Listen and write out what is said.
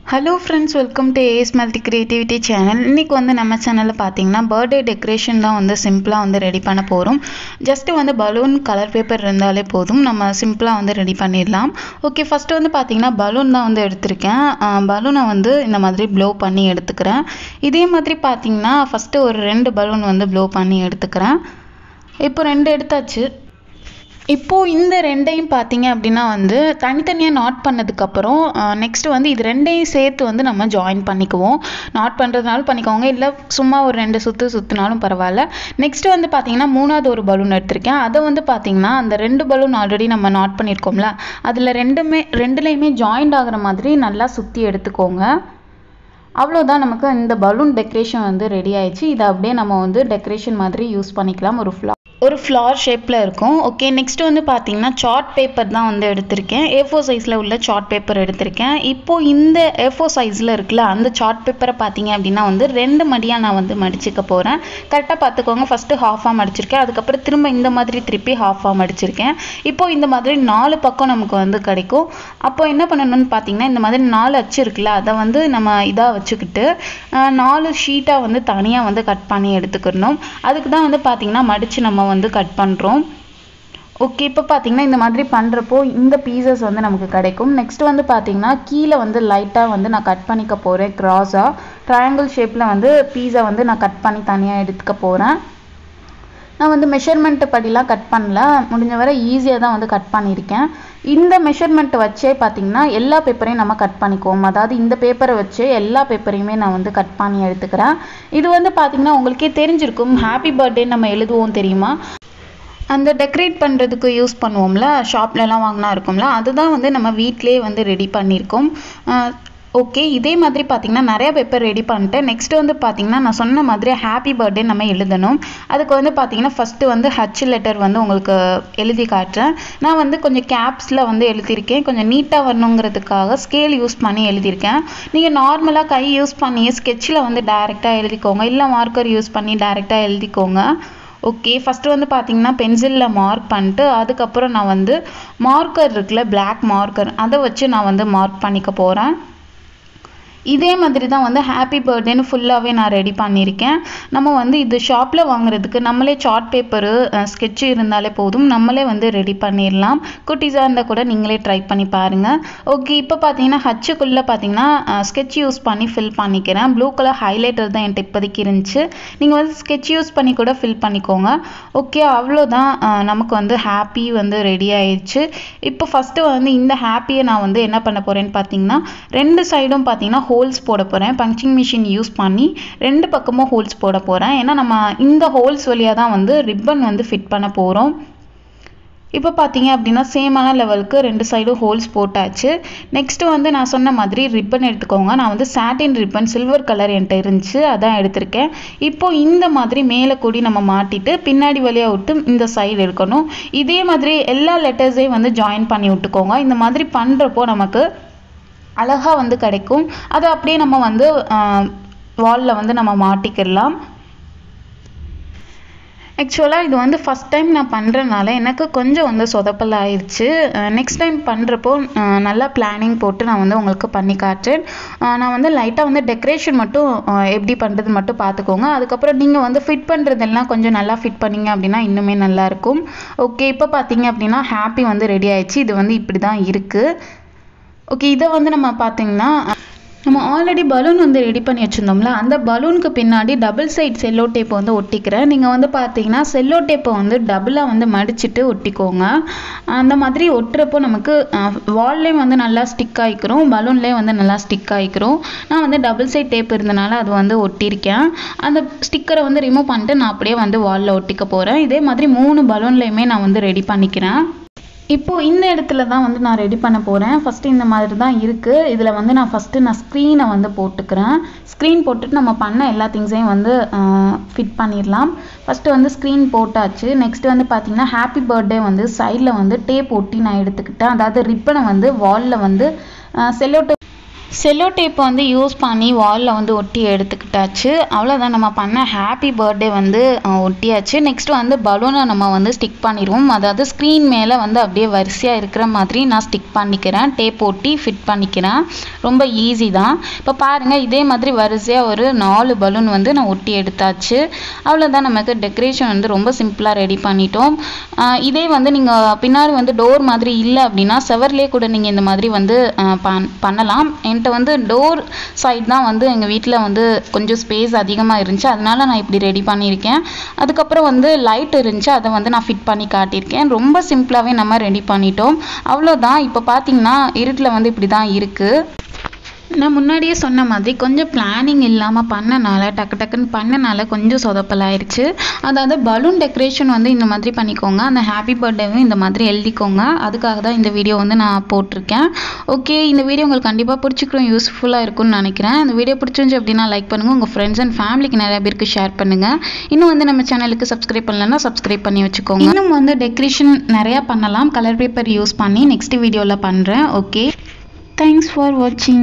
hello friends welcome to Ace multi creativity channel இன்றைக்கி வந்து நம்ம சேனலில் பார்த்தீங்கன்னா பர்த்டே டெக்கரேஷன் தான் வந்து சிம்பிளாக வந்து ரெடி பண்ண போகிறோம் ஜஸ்ட்டு வந்து பலூன் கலர் பேப்பர் இருந்தாலே போதும் நம்ம சிம்பிளாக வந்து ரெடி பண்ணிடலாம் ஓகே ஃபஸ்ட்டு வந்து பார்த்தீங்கன்னா பலூன் தான் வந்து எடுத்திருக்கேன் பலூனை வந்து இந்த மாதிரி ப்ளோ பண்ணி எடுத்துக்கிறேன் இதே மாதிரி பார்த்தீங்கன்னா ஃபஸ்ட்டு ஒரு ரெண்டு பலூன் வந்து ப்ளோ பண்ணி எடுத்துக்கிறேன் இப்போ ரெண்டு எடுத்தாச்சு இப்போது இந்த ரெண்டையும் பார்த்தீங்க அப்படின்னா வந்து தனித்தனியாக நாட் பண்ணதுக்கப்புறம் நெக்ஸ்ட்டு வந்து இது ரெண்டையும் சேர்த்து வந்து நம்ம ஜாயின் பண்ணிக்குவோம் நாட் பண்ணுறதுனாலும் பண்ணிக்கோங்க இல்லை சும்மா ஒரு ரெண்டு சுற்று சுற்றினாலும் பரவாயில்ல நெக்ஸ்ட்டு வந்து பார்த்தீங்கன்னா மூணாவது ஒரு பலூன் எடுத்திருக்கேன் அதை வந்து பார்த்தீங்கன்னா அந்த ரெண்டு பலூன் ஆல்ரெடி நம்ம நாட் பண்ணியிருக்கோம்ல அதில் ரெண்டுமே ரெண்டுலேயுமே ஜாயிண்ட் ஆகிற மாதிரி நல்லா சுற்றி எடுத்துக்கோங்க அவ்வளோதான் நமக்கு இந்த பலூன் டெக்கரேஷன் வந்து ரெடி ஆயிடுச்சு இதை அப்படியே நம்ம வந்து டெக்கரேஷன் மாதிரி யூஸ் பண்ணிக்கலாம் ஒரு ஃப்ளா ஒரு ஃப்ளார் ஷேப்பில் இருக்கும் ஓகே நெக்ஸ்ட் வந்து பார்த்தீங்கன்னா சார்ட் பேப்பர் தான் வந்து எடுத்திருக்கேன் ஏ ஃபோர் சைஸில் உள்ள சார்ட் பேப்பர் எடுத்திருக்கேன் இப்போது இந்த ஏ ஃபோர் சைஸில் இருக்குல்ல அந்த சார்ட் பேப்பரை பார்த்தீங்க அப்படின்னா வந்து ரெண்டு மடியாக நான் வந்து மடிச்சுக்க போகிறேன் கரெக்டாக பார்த்துக்கோங்க ஃபஸ்ட்டு ஹாஃபாக மடிச்சிருக்கேன் அதுக்கப்புறம் திரும்ப இந்த மாதிரி திருப்பி ஹாஃபாக மடிச்சிருக்கேன் இப்போது இந்த மாதிரி நாலு பக்கம் நமக்கு வந்து கிடைக்கும் அப்போ என்ன பண்ணணும்னு பார்த்தீங்கன்னா இந்த மாதிரி நாலு அச்சு இருக்குல்ல அதை வந்து நம்ம இதாக வச்சுக்கிட்டு நாலு ஷீட்டாக வந்து தனியாக வந்து கட் பண்ணி எடுத்துக்கிடணும் அதுக்கு தான் வந்து பார்த்தீங்கன்னா மடித்து நம்ம வந்து கட் பண்ணுறோம் ஓகே இப்போ பார்த்தீங்கன்னா இந்த மாதிரி பண்ணுறப்போ இந்த பீசஸ் வந்து நமக்கு கிடைக்கும் நெக்ஸ்ட் வந்து பார்த்தீங்கன்னா கீழே வந்து லைட்டாக வந்து நான் கட் பண்ணிக்க போகிறேன் க்ராஸாக ட்ரையாங்கிள் ஷேப்பில் வந்து பீஸை வந்து நான் கட் பண்ணி தனியாக எடுத்துக்க போகிறேன் நான் வந்து மெஷர்மெண்ட்டு படிலாம் கட் பண்ணல முடிஞ்ச வரை ஈஸியாக தான் வந்து கட் பண்ணியிருக்கேன் இந்த மெஷர்மெண்ட் வச்சே பார்த்தீங்கன்னா எல்லா பேப்பரையும் நம்ம கட் பண்ணிக்குவோம் அதாவது இந்த பேப்பரை வச்சு எல்லா பேப்பரையுமே நான் வந்து கட் பண்ணி எடுத்துக்கிறேன் இது வந்து பார்த்தீங்கன்னா உங்களுக்கே தெரிஞ்சிருக்கும் ஹாப்பி பர்த்டே நம்ம எழுதுவோம் தெரியுமா அந்த டெக்கரேட் பண்ணுறதுக்கு யூஸ் பண்ணுவோம்ல ஷாப்லலாம் வாங்கினா இருக்கும்ல அதுதான் வந்து நம்ம வீட்டிலே வந்து ரெடி பண்ணியிருக்கோம் ஓகே இதே மாதிரி பார்த்தீங்கன்னா நிறைய பேப்பர் ரெடி பண்ணிட்டேன் நெக்ஸ்ட் வந்து பார்த்தீங்கன்னா நான் சொன்ன மாதிரி ஹாப்பி பர்த்டே நம்ம எழுதணும் அதுக்கு வந்து பார்த்தீங்கன்னா ஃபஸ்ட்டு வந்து ஹச் லெட்டர் வந்து உங்களுக்கு எழுதி காட்டுறேன் நான் வந்து கொஞ்சம் கேப்ஸில் வந்து எழுதியிருக்கேன் கொஞ்சம் நீட்டாக வரணுங்கிறதுக்காக ஸ்கேல் யூஸ் பண்ணி எழுதியிருக்கேன் நீங்கள் நார்மலாக கை யூஸ் பண்ணி ஸ்கெட்சில் வந்து டைரெக்டாக எழுதிக்கோங்க இல்லை மார்க்கர் யூஸ் பண்ணி டைரெக்டாக எழுதிக்கோங்க ஓகே ஃபஸ்ட்டு வந்து பார்த்தீங்கன்னா பென்சிலில் மார்க் பண்ணிட்டு அதுக்கப்புறம் நான் வந்து மார்க்கர் இருக்குல்ல பிளாக் மார்க்கர் அதை வச்சு நான் வந்து மார்க் பண்ணிக்க போகிறேன் இதே மாதிரி தான் வந்து ஹாப்பி பர்த்டேன்னு ஃபுல்லாகவே நான் ரெடி பண்ணியிருக்கேன் நம்ம வந்து இது ஷாப்பில் வாங்குறதுக்கு நம்மளே சார்ட் பேப்பரு ஸ்கெட்சு இருந்தாலே போதும் நம்மளே வந்து ரெடி பண்ணிடலாம் குட்டீஸாக இருந்தால் கூட நீங்களே ட்ரை பண்ணி பாருங்கள் ஓகே இப்போ பார்த்தீங்கன்னா ஹச்சுக்குள்ளே பார்த்தீங்கன்னா ஸ்கெட்ச் யூஸ் பண்ணி ஃபில் பண்ணிக்கிறேன் ப்ளூ கலர் ஹைலைட்டர் தான் என்கிட்ட இப்போதைக்கு இருந்துச்சு நீங்கள் வந்து ஸ்கெட்ச் யூஸ் பண்ணி கூட ஃபில் பண்ணிக்கோங்க ஓகே அவ்வளோதான் நமக்கு வந்து ஹாப்பி வந்து ரெடி ஆயிடுச்சு இப்போ ஃபஸ்ட்டு வந்து இந்த ஹாப்பியை நான் வந்து என்ன பண்ண போகிறேன்னு பார்த்தீங்கன்னா ரெண்டு சைடும் பார்த்தீங்கன்னா ஹோல்ஸ் போட போகிறேன் பஞ்சிங் மிஷின் யூஸ் பண்ணி ரெண்டு பக்கமும் ஹோல்ஸ் போட போகிறேன் ஏன்னா நம்ம இந்த ஹோல்ஸ் வழியாக தான் வந்து ரிப்பன் வந்து ஃபிட் பண்ண போகிறோம் இப்போ பார்த்தீங்க அப்படின்னா சேமான லெவலுக்கு ரெண்டு சைடும் ஹோல்ஸ் போட்டாச்சு நெக்ஸ்ட்டு வந்து நான் சொன்ன மாதிரி ரிப்பன் எடுத்துக்கோங்க நான் வந்து சாட்டின் ரிப்பன் சில்வர் கலர் என்கிட்ட இருந்துச்சு அதான் எடுத்திருக்கேன் இப்போ இந்த மாதிரி மேலே கூடி நம்ம மாட்டிட்டு பின்னாடி வழியாக விட்டு இந்த சைடு இருக்கணும் இதே மாதிரி எல்லா லெட்டர்ஸையும் வந்து ஜாயின் பண்ணி விட்டுக்கோங்க இந்த மாதிரி பண்ணுறப்போ நமக்கு அழகாக வந்து கிடைக்கும் அதை அப்படியே நம்ம வந்து வாலில் வந்து நம்ம மாட்டிக்கிடலாம் ஆக்சுவலாக இது வந்து ஃபஸ்ட் டைம் நான் பண்ணுறனால எனக்கு கொஞ்சம் வந்து சொதப்பல் ஆயிடுச்சு நெக்ஸ்ட் டைம் பண்ணுறப்போ நல்லா பிளானிங் போட்டு நான் வந்து உங்களுக்கு பண்ணி காட்டுறேன் நான் வந்து லைட்டாக வந்து டெக்கரேஷன் மட்டும் எப்படி பண்ணுறது மட்டும் பார்த்துக்கோங்க அதுக்கப்புறம் நீங்கள் வந்து ஃபிட் பண்ணுறதெல்லாம் கொஞ்சம் நல்லா ஃபிட் பண்ணிங்க அப்படின்னா இன்னுமே நல்லாயிருக்கும் ஓகே இப்போ பார்த்தீங்க அப்படின்னா ஹாப்பி வந்து ரெடி ஆயிடுச்சு இது வந்து இப்படி தான் இருக்குது ஓகே இதை வந்து நம்ம பார்த்தீங்கன்னா நம்ம ஆல்ரெடி பலூன் வந்து ரெடி பண்ணி வச்சுருந்தோம்ல அந்த பலூனுக்கு பின்னாடி டபுள் சைட் செல்லோ டேப்பை வந்து ஒட்டிக்கிறேன் நீங்கள் வந்து பார்த்தீங்கன்னா செல்லோ டேப்பை வந்து டபுளாக வந்து மடிச்சுட்டு ஒட்டிக்கோங்க அந்த மாதிரி ஒட்டுறப்போ நமக்கு வால்லேயும் வந்து நல்லா ஸ்டிக் ஆகிக்கிறோம் பலூன்லேயும் வந்து நல்லா ஸ்டிக் ஆகிக்கிறோம் நான் வந்து டபுள் சைட் டேப் இருந்தனால அது வந்து ஒட்டியிருக்கேன் அந்த ஸ்டிக்கரை வந்து ரிமூவ் பண்ணிட்டு நான் அப்படியே வந்து வாலில் ஒட்டிக்க போகிறேன் இதே மாதிரி மூணு பலூன்லேயுமே நான் வந்து ரெடி பண்ணிக்கிறேன் இப்போது இந்த இடத்துல தான் வந்து நான் ரெடி பண்ண போகிறேன் ஃபஸ்ட்டு இந்த மாதிரி தான் இருக்குது இதில் வந்து நான் ஃபஸ்ட்டு நான் ஸ்க்ரீனை வந்து போட்டுக்கிறேன் ஸ்க்ரீன் போட்டுட்டு நம்ம பண்ண எல்லா திங்ஸையும் வந்து ஃபிட் பண்ணிடலாம் ஃபஸ்ட்டு வந்து ஸ்க்ரீன் போட்டாச்சு நெக்ஸ்ட் வந்து பார்த்திங்கன்னா ஹாப்பி பர்த்டே வந்து சைடில் வந்து டேப் ஒட்டி நான் எடுத்துக்கிட்டேன் அதாவது ரிப்பனை வந்து வாலில் வந்து செல்லோ டேப் செல்லோ டேப் வந்து யூஸ் பண்ணி வாலில் வந்து ஒட்டி எடுத்துக்கிட்டாச்சு அவ்வளோதான் நம்ம பண்ண ஹாப்பி பர்த்டே வந்து அஹ், ஒட்டியாச்சு நெக்ஸ்ட் வந்து பலூனை நம்ம வந்து ஸ்டிக் பண்ணிடுவோம் அதாவது ஸ்க்ரீன் மேலே வந்து அப்படியே வரிசையாக இருக்கிற மாதிரி நான் ஸ்டிக் பண்ணிக்கிறேன் டேப் ஒட்டி ஃபிட் பண்ணிக்கிறேன் ரொம்ப ஈஸி தான் இப்போ பாருங்கள் இதே மாதிரி வரிசையாக ஒரு நாலு பலூன் வந்து நான் ஒட்டி எடுத்தாச்சு அவ்வளோதான் நமக்கு டெக்கரேஷன் வந்து ரொம்ப சிம்பிளாக ரெடி பண்ணிட்டோம் அஹ், இதே வந்து நீங்கள் பின்னாடி வந்து டோர் மாதிரி இல்லை அப்படின்னா செவர்லேயே கூட நீங்கள் இந்த மாதிரி வந்து அஹ், பண் பண்ணலாம் என்கிட்ட வந்து டோர் சைடு தான் வந்து எங்கள் வீட்டில் வந்து கொஞ்சம் ஸ்பேஸ் அதிகமாக இருந்துச்சு அதனால நான் இப்படி ரெடி பண்ணியிருக்கேன் அதுக்கப்புறம் வந்து லைட் இருந்துச்சு அதை வந்து நான் ஃபிட் பண்ணி காட்டியிருக்கேன் ரொம்ப சிம்பிளாகவே நம்ம ரெடி பண்ணிட்டோம் அவ்வளோதான் இப்போ பார்த்தீங்கன்னா இருட்டில் வந்து இப்படி தான் இருக்குது நான் முன்னாடியே சொன்ன மாதிரி கொஞ்சம் பிளானிங் இல்லாமல் பண்ணனால டக்கு டக்குன்னு பண்ணனால கொஞ்சம் சொதப்பலாயிருச்சு அதாவது பலூன் டெக்கரேஷன் வந்து இந்த மாதிரி பண்ணிக்கோங்க அந்த ஹாப்பி பர்த்டேவும் இந்த மாதிரி எழுதிக்கோங்க அதுக்காக தான் இந்த வீடியோ வந்து நான் போட்டிருக்கேன் ஓகே இந்த வீடியோ உங்களுக்கு கண்டிப்பாக பிடிச்சிக்கிறோம் யூஸ்ஃபுல்லாக இருக்கும்னு நினைக்கிறேன் இந்த வீடியோ பிடிச்சிருந்துச்சு அப்படின்னா லைக் பண்ணுங்கள் உங்கள் ஃப்ரெண்ட்ஸ் அண்ட் ஃபேமிலிக்கு நிறைய பேருக்கு ஷேர் பண்ணுங்கள் இன்னும் வந்து நம்ம சேனலுக்கு சப்ஸ்கிரைப் பண்ணலன்னா சப்ஸ்கிரைப் பண்ணி வச்சுக்கோங்க இன்னும் வந்து டெக்கரேஷன் நிறையா பண்ணலாம் கலர் பேப்பர் யூஸ் பண்ணி நெக்ஸ்ட் வீடியோவில் பண்ணுறேன் ஓகே தேங்க்ஸ் ஃபார் வாட்சிங்